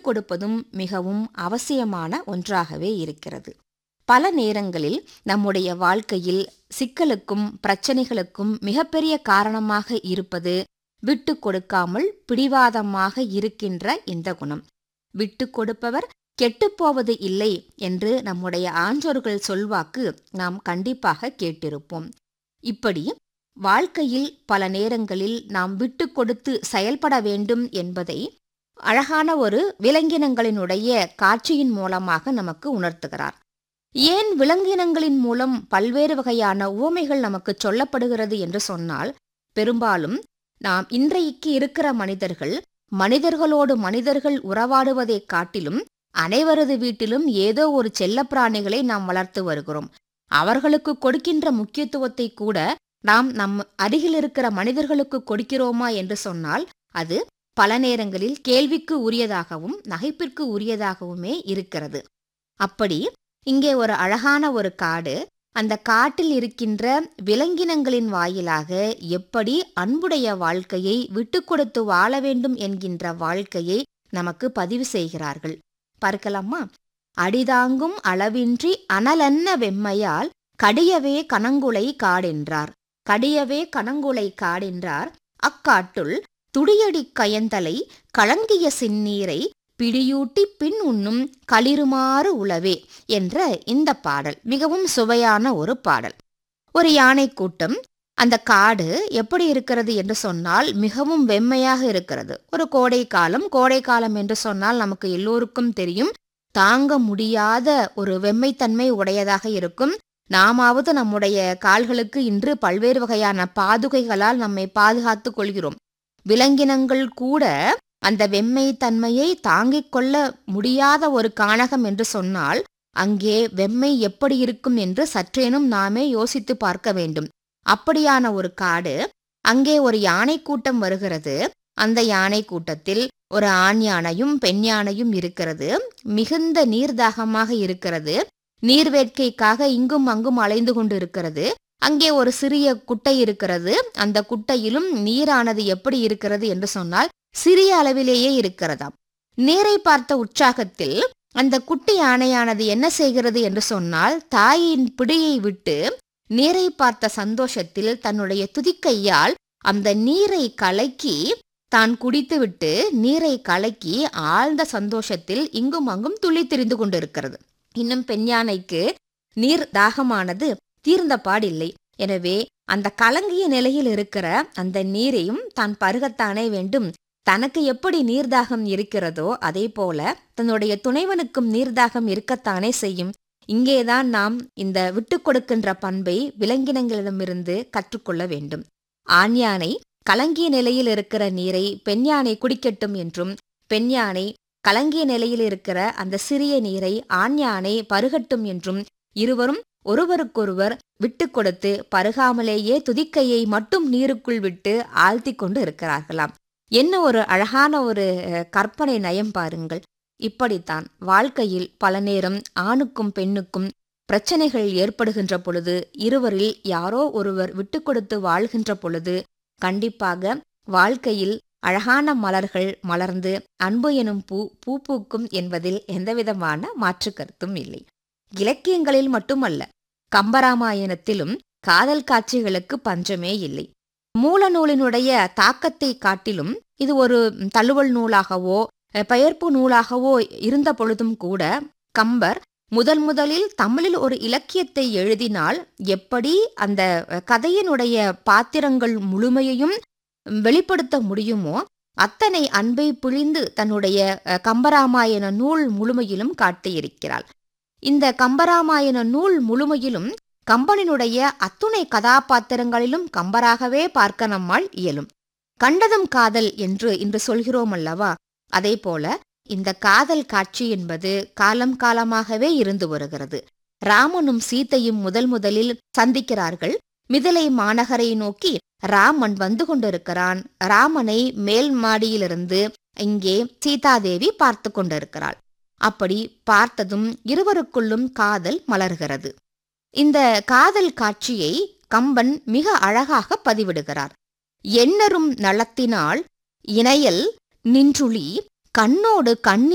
கொடுப்பதும் மிகவும் அவசியமான ஒன்றாகவே இருக்கிறது பல நேரங்களில் நம்முடைய வாழ்க்கையில் சிக்கலுக்கும் பிரச்சனைகளுக்கும் மிகப்பெரிய காரணமாக இருப்பது விட்டு கொடுக்காமல் பிடிவாதமாக இருக்கின்ற இந்த குணம் விட்டு கொடுப்பவர் கெட்டுப்போவது இல்லை என்று நம்முடைய ஆன்றோர்கள் சொல்வாக்கு நாம் கண்டிப்பாக கேட்டிருப்போம் இப்படி வாழ்க்கையில் பல நேரங்களில் நாம் விட்டு கொடுத்து செயல்பட வேண்டும் என்பதை அழகான ஒரு விலங்கினங்களினுடைய காட்சியின் மூலமாக நமக்கு உணர்த்துகிறார் ஏன் விலங்கினங்களின் மூலம் பல்வேறு வகையான உவமைகள் நமக்கு சொல்லப்படுகிறது என்று சொன்னால் பெரும்பாலும் நாம் இன்றைக்கு இருக்கிற மனிதர்கள் மனிதர்களோடு மனிதர்கள் உறவாடுவதைக் காட்டிலும் அனைவரது வீட்டிலும் ஏதோ ஒரு செல்லப்பிராணிகளை நாம் வளர்த்து வருகிறோம் அவர்களுக்கு கொடுக்கின்ற முக்கியத்துவத்தை கூட நாம் நம் அருகில் இருக்கிற மனிதர்களுக்கு கொடுக்கிறோமா என்று சொன்னால் அது பல நேரங்களில் கேள்விக்கு உரியதாகவும் நகைப்பிற்கு உரியதாகவுமே இருக்கிறது அப்படி இங்கே ஒரு அழகான ஒரு காடு அந்த காட்டில் இருக்கின்ற விலங்கினங்களின் வாயிலாக எப்படி அன்புடைய வாழ்க்கையை விட்டு கொடுத்து வாழ வேண்டும் என்கின்ற வாழ்க்கையை நமக்கு பதிவு செய்கிறார்கள் பார்க்கலாமா அடிதாங்கும் அளவின்றி அனலன்ன வெம்மையால் கடியவே கணங்குலை காடென்றார் கடியவே கணங்குலை காடென்றார் அக்காட்டுள் துடியடி கயந்தலை கலங்கிய சின்னீரை பிடியூட்டி பின் உண்ணும் களிருமாறு உளவே என்ற இந்த பாடல் மிகவும் சுவையான ஒரு பாடல் ஒரு யானை கூட்டம் அந்த காடு எப்படி இருக்கிறது என்று சொன்னால் மிகவும் வெம்மையாக இருக்கிறது ஒரு கோடை காலம் கோடை காலம் என்று சொன்னால் நமக்கு எல்லோருக்கும் தெரியும் தாங்க முடியாத ஒரு வெம்மைத்தன்மை உடையதாக இருக்கும் நாமாவது நம்முடைய கால்களுக்கு இன்று பல்வேறு வகையான பாதுகைகளால் நம்மை பாதுகாத்துக் கொள்கிறோம் விலங்கினங்கள் கூட அந்த வெம்மை தன்மையை தாங்கிக் கொள்ள முடியாத ஒரு கானகம் என்று சொன்னால் அங்கே வெம்மை எப்படி இருக்கும் என்று சற்றேனும் நாமே யோசித்து பார்க்க வேண்டும் அப்படியான ஒரு காடு அங்கே ஒரு யானை கூட்டம் வருகிறது அந்த யானை கூட்டத்தில் ஒரு ஆண் யானையும் பெண் யானையும் இருக்கிறது மிகுந்த நீர்தாகமாக இருக்கிறது நீர்வேட்கைக்காக இங்கும் அங்கும் அலைந்து கொண்டு இருக்கிறது அங்கே ஒரு சிறிய குட்டை இருக்கிறது அந்த குட்டையிலும் நீரானது எப்படி இருக்கிறது என்று சொன்னால் சிறிய அளவிலேயே இருக்கிறதாம் நீரை பார்த்த உற்சாகத்தில் அந்த குட்டி யானையானது என்ன செய்கிறது என்று சொன்னால் தாயின் பிடியை விட்டு நீரை பார்த்த சந்தோஷத்தில் தன்னுடைய துதிக்கையால் அந்த நீரை கலக்கி தான் குடித்துவிட்டு நீரை கலக்கி ஆழ்ந்த சந்தோஷத்தில் இங்கும் அங்கும் துள்ளி திரிந்து கொண்டிருக்கிறது இன்னும் பெண் யானைக்கு நீர் தாகமானது தீர்ந்த பாடில்லை எனவே அந்த கலங்கிய நிலையில் இருக்கிற அந்த நீரையும் தான் பருகத்தானே வேண்டும் தனக்கு எப்படி நீர்தாகம் இருக்கிறதோ அதே போல தன்னுடைய துணைவனுக்கும் நீர்தாகம் இருக்கத்தானே செய்யும் இங்கேதான் நாம் இந்த விட்டு கொடுக்கின்ற பண்பை விலங்கினங்களிடமிருந்து கற்றுக்கொள்ள வேண்டும் ஆண் யானை கலங்கிய நிலையில் இருக்கிற நீரை பெண் யானை குடிக்கட்டும் என்றும் பெண் யானை கலங்கிய நிலையில் இருக்கிற அந்த சிறிய நீரை ஆண் யானை பருகட்டும் என்றும் இருவரும் ஒருவருக்கொருவர் விட்டு கொடுத்து பருகாமலேயே துதிக்கையை மட்டும் நீருக்குள் விட்டு ஆழ்த்தி கொண்டு இருக்கிறார்களாம் என்ன ஒரு அழகான ஒரு கற்பனை நயம் பாருங்கள் இப்படித்தான் வாழ்க்கையில் பல நேரம் ஆணுக்கும் பெண்ணுக்கும் பிரச்சனைகள் ஏற்படுகின்ற பொழுது இருவரில் யாரோ ஒருவர் விட்டு கொடுத்து வாழ்கின்ற பொழுது கண்டிப்பாக வாழ்க்கையில் அழகான மலர்கள் மலர்ந்து அன்பு எனும் பூ பூ பூக்கும் என்பதில் எந்தவிதமான மாற்று கருத்தும் இல்லை இலக்கியங்களில் மட்டுமல்ல கம்பராமாயணத்திலும் காதல் காட்சிகளுக்கு பஞ்சமே இல்லை மூல நூலினுடைய தாக்கத்தை காட்டிலும் இது ஒரு தழுவல் நூலாகவோ பெயர்ப்பு நூலாகவோ இருந்த பொழுதும் கூட கம்பர் முதல் முதலில் தமிழில் ஒரு இலக்கியத்தை எழுதினால் எப்படி அந்த கதையினுடைய பாத்திரங்கள் முழுமையையும் வெளிப்படுத்த முடியுமோ அத்தனை அன்பை பிழிந்து தன்னுடைய கம்பராமாயண நூல் முழுமையிலும் காட்டியிருக்கிறாள் இந்த கம்பராமாயண நூல் முழுமையிலும் கம்பனினுடைய அத்துணை கதாபாத்திரங்களிலும் கம்பராகவே பார்க்க நம்மால் இயலும் கண்டதும் காதல் என்று இன்று சொல்கிறோம் அல்லவா அதே போல இந்த காதல் காட்சி என்பது காலம் காலமாகவே இருந்து வருகிறது ராமனும் சீத்தையும் முதல் முதலில் சந்திக்கிறார்கள் மிதிலை மாநகரை நோக்கி ராமன் வந்து கொண்டிருக்கிறான் ராமனை மேல் மாடியிலிருந்து இங்கே சீதாதேவி பார்த்து கொண்டிருக்கிறாள் அப்படி பார்த்ததும் இருவருக்குள்ளும் காதல் மலர்கிறது இந்த காதல் காட்சியை கம்பன் மிக அழகாக பதிவிடுகிறார் எண்ணரும் நலத்தினால் இணையல் நின்றுளி கண்ணோடு கண்ணி